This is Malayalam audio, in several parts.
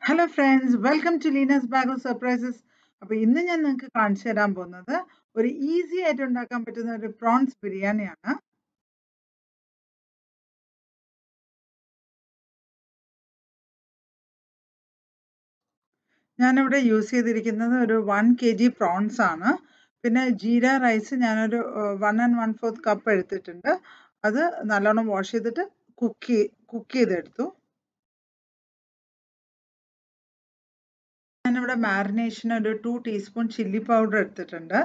hello friends welcome to Leena's bag of surprises അപ്പോൾ ഇന്ന് ഞാൻ നിങ്ങൾക്ക് കാണിച്ചു തരാൻ പോകുന്നത് ഒരു ഈസി ആയിട്ട് ഉണ്ടാക്കാൻ പറ്റുന്ന ഒരു പ്രോൺസ് ബിരിയാണിയാണ് ഞാനിവിടെ യൂസ് ചെയ്തിരിക്കുന്നത് ഒരു വൺ കെ ജി പ്രോൺസ് ആണ് പിന്നെ ജീര റൈസ് ഞാനൊരു one and one fourth cup എടുത്തിട്ടുണ്ട് അത് നല്ലോണം വാഷ് ചെയ്തിട്ട് കുക്ക് കുക്ക് ചെയ്തെടുത്തു ഞാനിവിടെ മാരിനേഷന് ഒരു ടു ടീസ്പൂൺ ചില്ലി പൗഡർ എടുത്തിട്ടുണ്ട്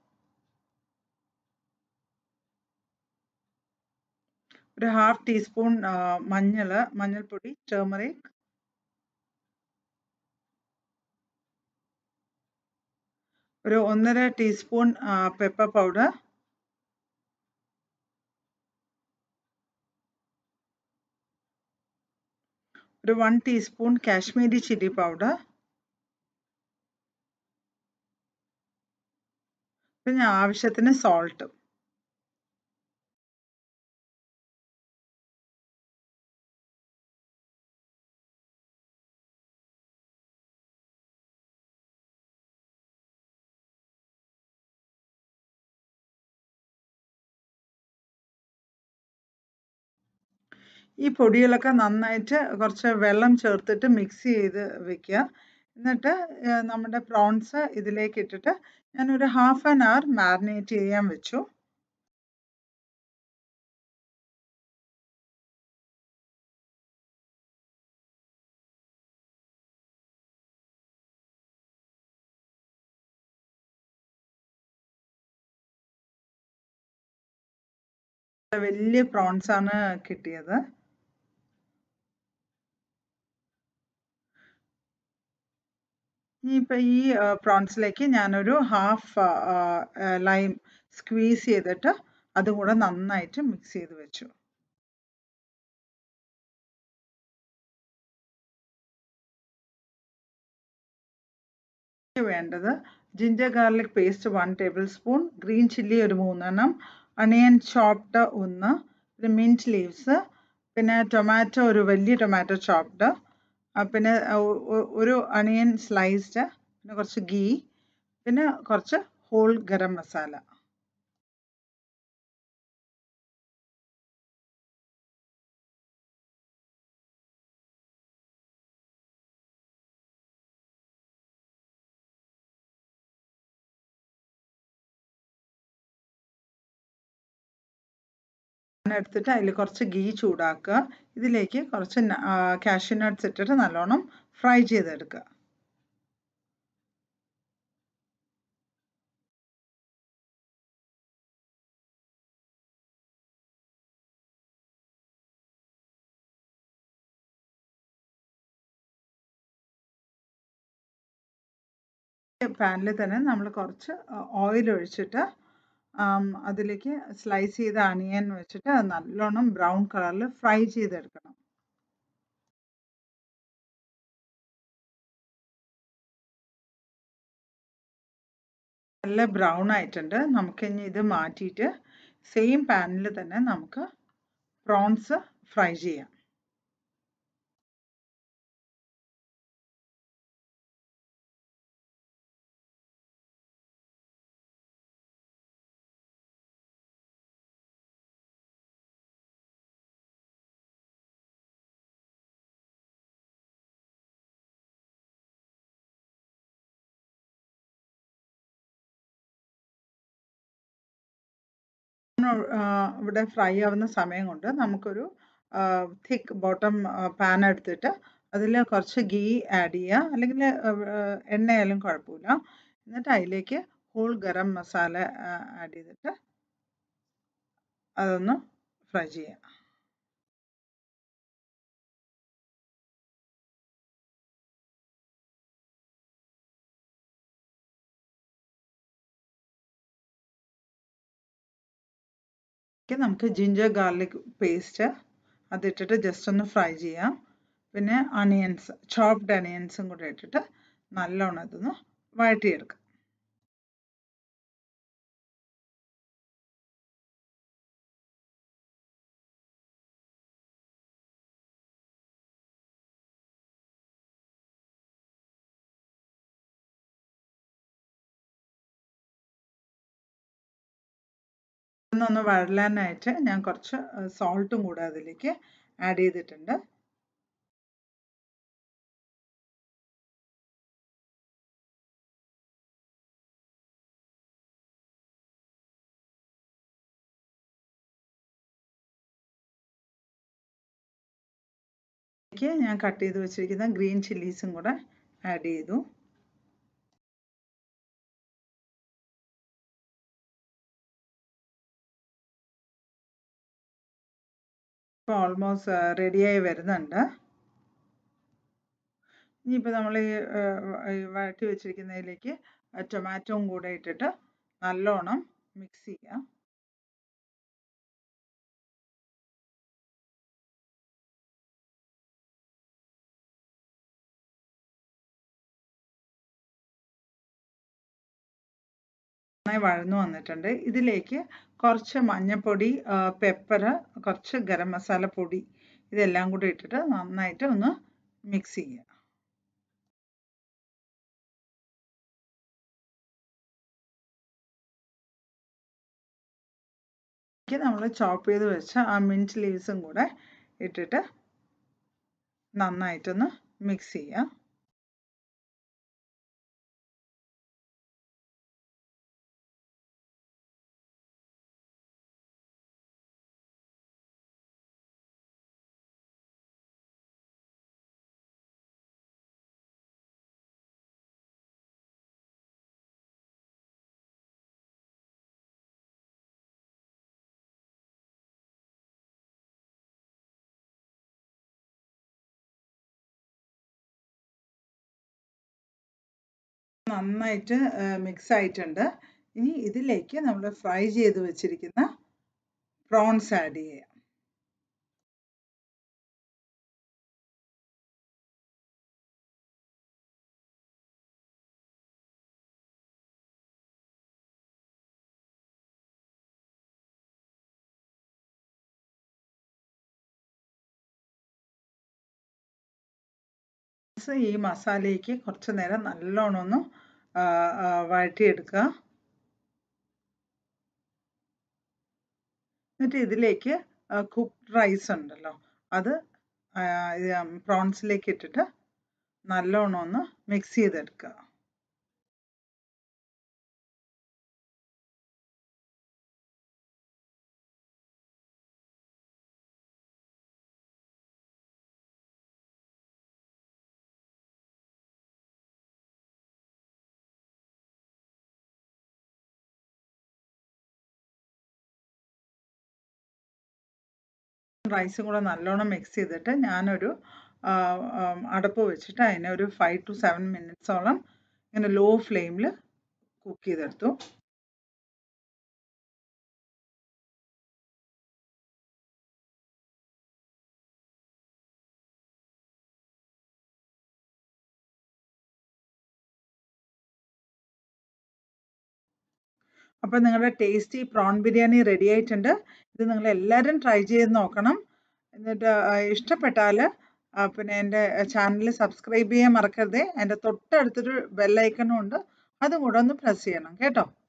ഒരു ഹാഫ് ടീസ്പൂൺ മഞ്ഞൾ മഞ്ഞൾപ്പൊടി ടേമറിക് ഒരു ഒന്നര ടീസ്പൂൺ പെപ്പർ പൗഡർ ഒരു one teaspoon Kashmiri chilli powder പിന്നെ ആവശ്യത്തിന് സോൾട്ട് ഈ പൊടികളൊക്കെ നന്നായിട്ട് കുറച്ച് വെള്ളം ചേർത്തിട്ട് മിക്സ് ചെയ്ത് വെക്കുക എന്നിട്ട് നമ്മുടെ പ്രോൺസ് ഇതിലേക്ക് ഇട്ടിട്ട് ഞാനൊരു ഹാഫ് ആൻ അവർ മാരിനേറ്റ് ചെയ്യാൻ വെച്ചു വലിയ പ്രോൺസ് ആണ് കിട്ടിയത് ഇനിയിപ്പോൾ ഈ പ്രോൺസിലേക്ക് ഞാനൊരു ഹാഫ് ലൈം സ്ക്വീസ് ചെയ്തിട്ട് അതും കൂടെ നന്നായിട്ട് മിക്സ് ചെയ്ത് വെച്ചു വേണ്ടത് ginger garlic paste one tablespoon green chilli ഒരു മൂന്നെണ്ണം അണിയൻ ചോപ്ഡ് ഒന്ന് പിന്നെ മിൻറ്റ് ലീവ്സ് പിന്നെ ടൊമാറ്റോ ഒരു വലിയ ടൊമാറ്റോ ചോപ്ഡ് പിന്നെ ഒരു അണിയൻ സ്ലൈസ്ഡ് പിന്നെ കുറച്ച് ഗീ പിന്നെ കുറച്ച് ഹോൾ ഗരം മസാല എടുത്തിട്ട് അതിൽ കുറച്ച് ഗീ ചൂടാക്കുക ഇതിലേക്ക് കുറച്ച് കാഷ്യൂ നട്ട്സ് ഇട്ടിട്ട് നല്ലോണം ഫ്രൈ ചെയ്തെടുക്കുക പാനിൽ തന്നെ നമ്മൾ കുറച്ച് ഓയിൽ ഒഴിച്ചിട്ട് അതിലേക്ക് സ്ലൈസ് ചെയ്ത അണിയൻ വെച്ചിട്ട് നല്ലോണം ബ്രൗൺ കളറിൽ ഫ്രൈ ചെയ്തെടുക്കണം നല്ല ബ്രൗൺ ആയിട്ടുണ്ട് നമുക്ക് ഇനി ഇത് മാറ്റിയിട്ട് സെയിം പാനിൽ തന്നെ നമുക്ക് പ്രോൺസ് ഫ്രൈ ചെയ്യാം ഇവിടെ ഫ്രൈ ആവുന്ന സമയം കൊണ്ട് നമുക്കൊരു തിക്ക് ബോട്ടം പാൻ എടുത്തിട്ട് അതിൽ കുറച്ച് ഗീ ആഡ് ചെയ്യുക അല്ലെങ്കിൽ എണ്ണയായാലും കുഴപ്പമില്ല എന്നിട്ട് അതിലേക്ക് ഹോൾ ഗരം മസാല ആഡ് ചെയ്തിട്ട് അതൊന്ന് ഫ്രൈ ചെയ്യാം നമുക്ക് ജിഞ്ചർ ഗാർലിക് പേസ്റ്റ് അതിട്ടിട്ട് ജസ്റ്റ് ഒന്ന് ഫ്രൈ ചെയ്യാം പിന്നെ അണിയൻസ് ചോപ്ഡ് അണിയൻസും കൂടെ ഇട്ടിട്ട് നല്ലോണം ഇതൊന്ന് വഴറ്റിയെടുക്കാം ഒന്നൊന്ന് വഴലാനായിട്ട് ഞാൻ കുറച്ച് സോൾട്ടും കൂടെ അതിലേക്ക് ആഡ് ചെയ്തിട്ടുണ്ട് ഞാൻ കട്ട് ചെയ്ത് വെച്ചിരിക്കുന്ന ഗ്രീൻ ചില്ലീസും കൂടെ ആഡ് ചെയ്തു ഇപ്പോൾ ഓൾമോസ്റ്റ് റെഡിയായി വരുന്നുണ്ട് ഇനിയിപ്പോൾ നമ്മൾ ഈ വഴറ്റി വെച്ചിരിക്കുന്നതിലേക്ക് ടൊമാറ്റോയും കൂടെ ഇട്ടിട്ട് നല്ലോണം മിക്സ് ചെയ്യാം നന്നായി വഴന്നു വന്നിട്ടുണ്ട് ഇതിലേക്ക് കുറച്ച് മഞ്ഞൾപ്പൊടി പെപ്പർ കുറച്ച് ഗരം മസാല പൊടി ഇതെല്ലാം കൂടി ഇട്ടിട്ട് നന്നായിട്ട് ഒന്ന് മിക്സ് ചെയ്യുക നമ്മൾ ചോപ്പ് ചെയ്ത് വെച്ച ആ മിൻറ്റ് ലീവ്സും കൂടെ ഇട്ടിട്ട് നന്നായിട്ടൊന്ന് മിക്സ് ചെയ്യുക നന്നായിട്ട് മിക്സ് ആയിട്ടുണ്ട് ഇനി ഇതിലേക്ക് നമ്മൾ ഫ്രൈ ചെയ്ത് വെച്ചിരിക്കുന്ന പ്രോൺസ് ആഡ് ചെയ്യാം ഈ മസാലയ്ക്ക് കുറച്ച് നേരം നല്ലോണം ഒന്ന് വഴറ്റിയെടുക്കുക എന്നിട്ട് ഇതിലേക്ക് കുക്ക്ഡ് റൈസ് ഉണ്ടല്ലോ അത് പ്രോൺസിലേക്ക് ഇട്ടിട്ട് നല്ലോണം ഒന്ന് മിക്സ് ചെയ്തെടുക്കുക റൈസും കൂടെ നല്ലോണം മിക്സ് ചെയ്തിട്ട് ഞാനൊരു അടപ്പ് വെച്ചിട്ട് അതിനെ ഒരു ഫൈവ് ടു സെവൻ മിനിറ്റ്സോളം ഇങ്ങനെ ലോ ഫ്ലെയിമിൽ കുക്ക് ചെയ്തെടുത്തു അപ്പോൾ നിങ്ങളുടെ ടേസ്റ്റി പ്രോൺ ബിരിയാണി റെഡി ആയിട്ടുണ്ട് ഇത് നിങ്ങൾ എല്ലാവരും ട്രൈ ചെയ്ത് നോക്കണം എന്നിട്ട് ഇഷ്ടപ്പെട്ടാൽ പിന്നെ എൻ്റെ ചാനൽ സബ്സ്ക്രൈബ് ചെയ്യാൻ മറക്കരുതേ എൻ്റെ തൊട്ടടുത്തൊരു ബെല്ലൈക്കണും ഉണ്ട് അതും കൂടെ ഒന്ന് പ്രസ് ചെയ്യണം കേട്ടോ